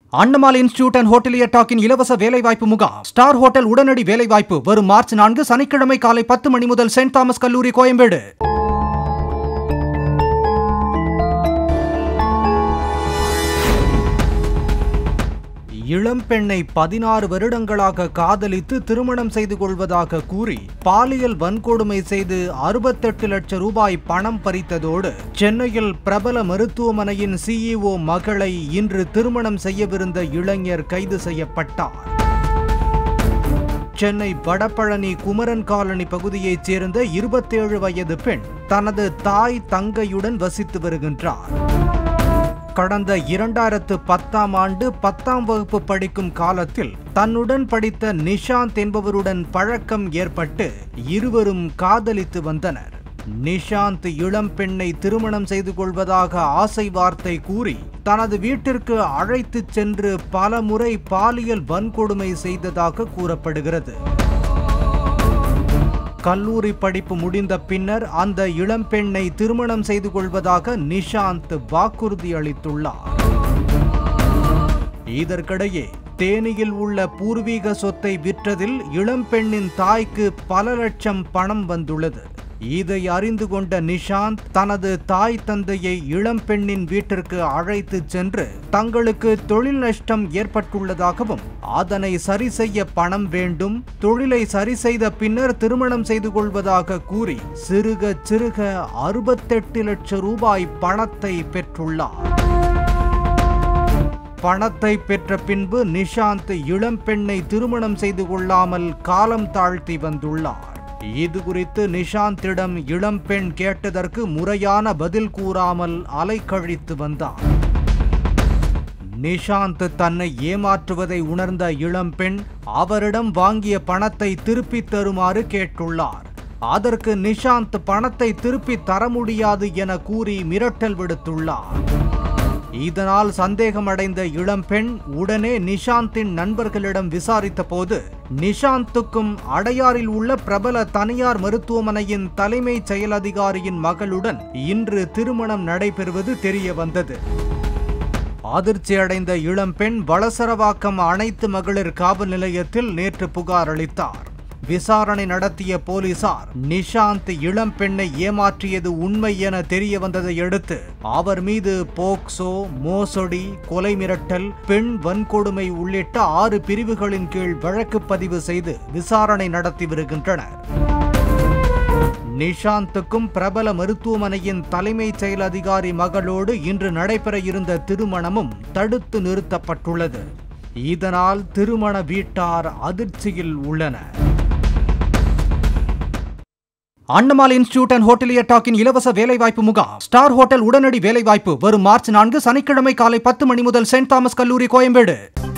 அண்ணமால் institute and hotelier டாக்கின் இலவச வேலைவாய்ப்பு முகாம் ஸ்டார் ஹோட்டல் உடனடி வேலைவாய்ப்பு வரும் மார்ச் நான்கு சனிக்கிழமை காலை பத்து மணி முதல் செயின்ட் தாமஸ் கல்லூரி கோயம்பேடு இளம்பெண்ணை பதினாறு வருடங்களாக காதலித்து திருமணம் செய்து கொள்வதாக கூறி பாலியல் வன்கொடுமை செய்து அறுபத்தெட்டு லட்சம் ரூபாய் பணம் பறித்ததோடு சென்னையில் பிரபல மருத்துவமனையின் சிஇஓ மகளை இன்று திருமணம் செய்யவிருந்த இளைஞர் கைது செய்யப்பட்டார் சென்னை வடபழனி குமரன் காலனி பகுதியைச் சேர்ந்த இருபத்தேழு வயது பெண் தனது தாய் தங்கையுடன் வசித்து வருகின்றார் கடந்த இரண்டாயிரத்து பத்தாம் ஆண்டு பத்தாம் வகுப்பு படிக்கும் காலத்தில் தன்னுடன் படித்த நிஷாந்த் என்பவருடன் பழக்கம் ஏற்பட்டு இருவரும் காதலித்து வந்தனர் நிஷாந்த் இளம் பெண்ணை திருமணம் செய்து கொள்வதாக ஆசை வார்த்தை கூறி தனது வீட்டிற்கு அழைத்துச் சென்று பல முறை பாலியல் வன்கொடுமை செய்ததாக கூறப்படுகிறது கல்லூரி படிப்பு முடிந்த பின்னர் அந்த இளம்பெண்ணை திருமணம் செய்து கொள்வதாக நிஷாந்த் வாக்குறுதி அளித்துள்ளார் இதற்கிடையே தேனியில் உள்ள பூர்வீக சொத்தை விற்றதில் இளம்பெண்ணின் தாய்க்கு பல லட்சம் பணம் வந்துள்ளது இதை அறிந்து கொண்ட நிஷாந்த் தனது தாய் தந்தையை இளம்பெண்ணின் வீட்டிற்கு அழைத்து சென்று தங்களுக்கு தொழில் நஷ்டம் ஏற்பட்டுள்ளதாகவும் அதனை சரி செய்ய பணம் வேண்டும் தொழிலை சரி செய்த பின்னர் திருமணம் செய்து கொள்வதாக கூறி சிறுக சிறுக அறுபத்தெட்டு லட்சம் ரூபாய் பணத்தை பெற்றுள்ளார் பணத்தை பெற்ற பின்பு நிஷாந்த் இளம்பெண்ணை திருமணம் செய்து கொள்ளாமல் காலம் தாழ்த்தி வந்துள்ளார் இது குறித்து நிஷாந்திடம் இளம்பெண் கேட்டதற்கு முறையான பதில் கூறாமல் அலைக்கழித்து வந்தார் நிஷாந்த் தன்னை ஏமாற்றுவதை உணர்ந்த இளம்பெண் அவரிடம் வாங்கிய பணத்தை திருப்பித் தருமாறு கேட்டுள்ளார் அதற்கு நிஷாந்த் பணத்தை திருப்பி தர முடியாது என கூறி மிரட்டல் விடுத்துள்ளார் இதனால் சந்தேகமடைந்த இளம்பெண் உடனே நிஷாந்தின் நண்பர்களிடம் விசாரித்த போது நிஷாந்துக்கும் அடையாறில் உள்ள பிரபல தனியார் மருத்துவமனையின் தலைமைச் செயல் அதிகாரியின் மகளுடன் இன்று திருமணம் நடைபெறுவது தெரிய வந்தது அதிர்ச்சியடைந்த இளம்பெண் வளசரவாக்கம் அனைத்து மகளிர் காவல் நிலையத்தில் நேற்று புகார் அளித்தார் விசாரணை நடத்திய போலீசார் நிஷாந்த் இளம்பெண்ணை ஏமாற்றியது உண்மை என தெரிய வந்ததை அடுத்து அவர் மீது போக்சோ மோசடி கொலை மிரட்டல் பெண் வன்கொடுமை உள்ளிட்ட ஆறு பிரிவுகளின் கீழ் வழக்கு பதிவு செய்து விசாரணை நடத்தி வருகின்றனர் நிஷாந்துக்கும் பிரபல மருத்துவமனையின் தலைமைச் செயல் அதிகாரி மகளோடு இன்று நடைபெற இருந்த திருமணமும் தடுத்து நிறுத்தப்பட்டுள்ளது இதனால் திருமண வீட்டார் அதிர்ச்சியில் உள்ளனர் அண்ணமால் இன்ஸ்டிடியூட் அண்ட் ஹோட்டலியர் டாக்கின் இலவச வேலைவாய்ப்பு முகாம் ஸ்டார் ஹோட்டல் உடனடி வேலைவாய்ப்பு வரும் மார்ச் நான்கு சனிக்கிழமை காலை பத்து மணி முதல் செயின்ட் தாமஸ் கல்லூரி கோயம்பேடு